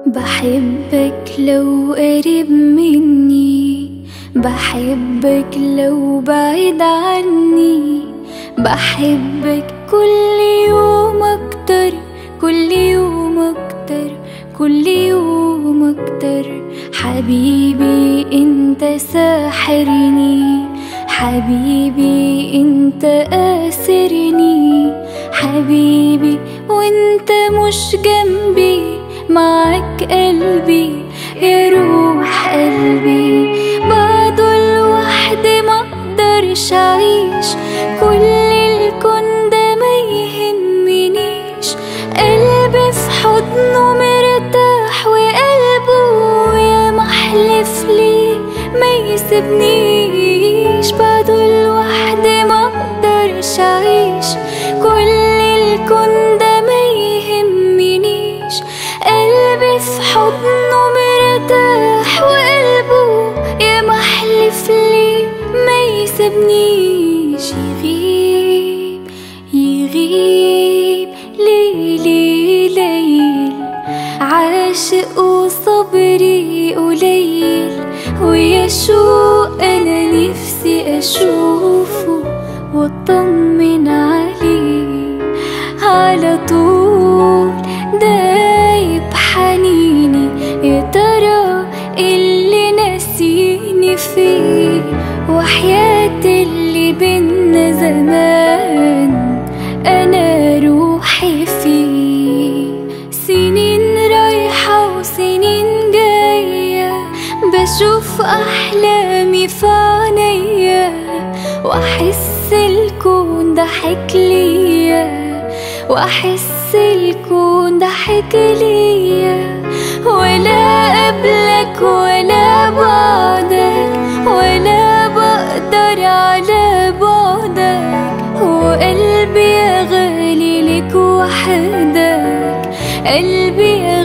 بحبك لو قريب مني بحبك لو بعيد عني بحبك كل يوم اكتر كل يوم اكتر كل يوم اكتر حبيبي انت ساحرني حبيبي انت اسرني حبيبي وانت مش جنبي معاك قلبي يا روح قلبي بعده لوحدي ما اقدرش اعيش كل الكون ده ما يهمنيش قلبي في حضنه مرتاح وقلبه يا محلف لي ما يسيبنيش بعده لوحدي ما اقدرش اعيش كل الكون ده ما يهمنيش قلبي في حضنه مرتاح وقلبه يا محلف لي ما يسيبنيش يغيب يغيب ليلي ليل عاشق وصبري قليل ويا شوق انا نفسي اشوفه واطمن عليه على طول دايب حنيني يا ترى اللي ناسيني فيه وحياة اللي بينا زمان انا روحي فيه سنين رايحة وسنين جاية بشوف احلامي في عينيا واحس الكون ضحك ليا واحس الكون ضحك ليا ولا قبلك ولا بعدك ولا بقدر على بعدك وقلبي يا غالي لك وحدك قلبي يا